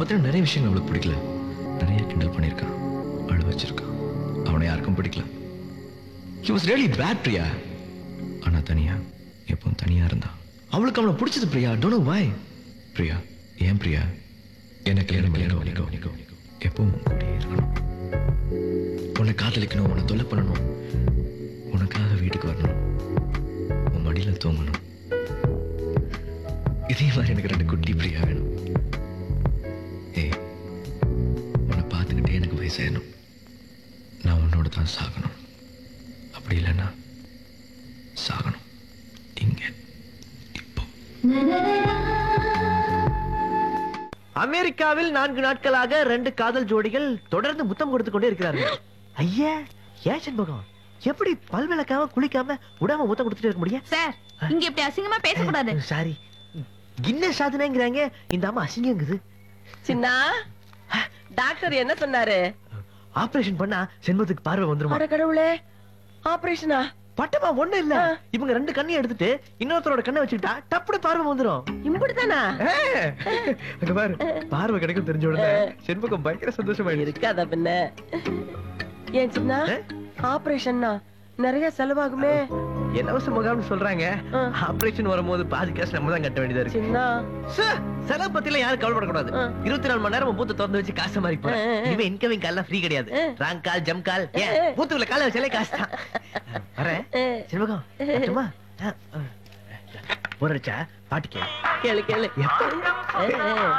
பார்த்தீங்கன்னா நிறைய விஷயங்கள் அவளுக்கு பிடிக்கல நிறைய கிண்டல் பண்ணியிருக்கான் அழு வச்சிருக்கான் அவனை யாருக்கும் பிடிக்கல he was really bad Priya ஆனா தனியா எப்பவும் தனியா இருந்தான் அவளுக்கு அவனை பிடிச்சது Priya don't know why Priya ஏன் பிரியா என்ன கல்யாணம் கல்யாணம் வலிக்கோ வலிக்கோ எப்பவும் உன் கூடயே இருக்கணும் உன்னை காதலிக்கணும் உன்னை தொல்லை பண்ணணும் உனக்காக வீட்டுக்கு வரணும் உன் மடியில தூங்கணும் இதே மாதிரி எனக்கு ரெண்டு குட்டி பிரியா வேணும் ஏய் உன்னை பார்த்துக்கிட்டே எனக்கு வயசாயிடணும் நான் உன்னோட தான் சாகணும் அப்படி இல்லைன்னா சாகணும் இங்க இப்போ அமெரிக்காவில் நான்கு நாட்களாக ரெண்டு காதல் ஜோடிகள் தொடர்ந்து முத்தம் கொடுத்து கொண்டே இருக்கிறார்கள் ஐயா ஏன் செண்பகம் எப்படி பல் விளக்காம குளிக்காம விடாம முத்தம் கொடுத்துட்டே இருக்க முடியும் சார் இங்க இப்படி அசிங்கமா பேசக்கூடாது சாரி கின்ன சாதனைங்கிறாங்க இந்த அம்மா அசிங்கங்குது சின்னா டாக்டர் என்ன சொன்னாரு ஆபரேஷன் பண்ணா செண்பகத்துக்கு பார்வை வந்துருமா அட கடவுளே ஆபரேஷனா பட்டமா ஒண்ணு இல்ல இவங்க ரெண்டு கண்ணையும் எடுத்துட்டு இன்னொருத்தரோட கண்ணை வச்சுக்கிட்டா டப்புனு பார்வை வந்துரும் இப்படித்தானா அங்க பாரு பார்வை கிடைக்கும் தெரிஞ்ச உடனே செண்பகம் பயங்கர சந்தோஷமாயிடுச்சு இருக்காதா பின்ன ஏன் சின்னா ஆபரேஷன்னா நிறைய செலவாகுமே இலவச முகாம்னு சொல்றாங்க ஆ. ஆபரேஷன் வரும்போது பாதி காசு நம்ம தான் கட்ட வேண்டியதா இருக்கு சின்னா சே, செலவு பத்தில யாரும் கவலைப்படக்கூடாது ஆ. இருபத்தி நாலு மணி நேரம் பூத்து திறந்து வச்சு காசு மாதிரி போறேன் ஆ, ஆ, ஆ. இனிமே இன்கமிங் கால் ஃப்ரீ கிடையாது ஆ. ராங் கால் ஜம் கால் ஏன் ஆ, ஆ. பூத்துக்குள்ள கால வச்சாலே காசு தான் வரேன் ஆ. சிவகம் வரட்டுமா? ஆ, ஆ. போர் அடிச்சா பாட்டு கேளு கேளு கேளு எப்ப? ஆ, ஆ.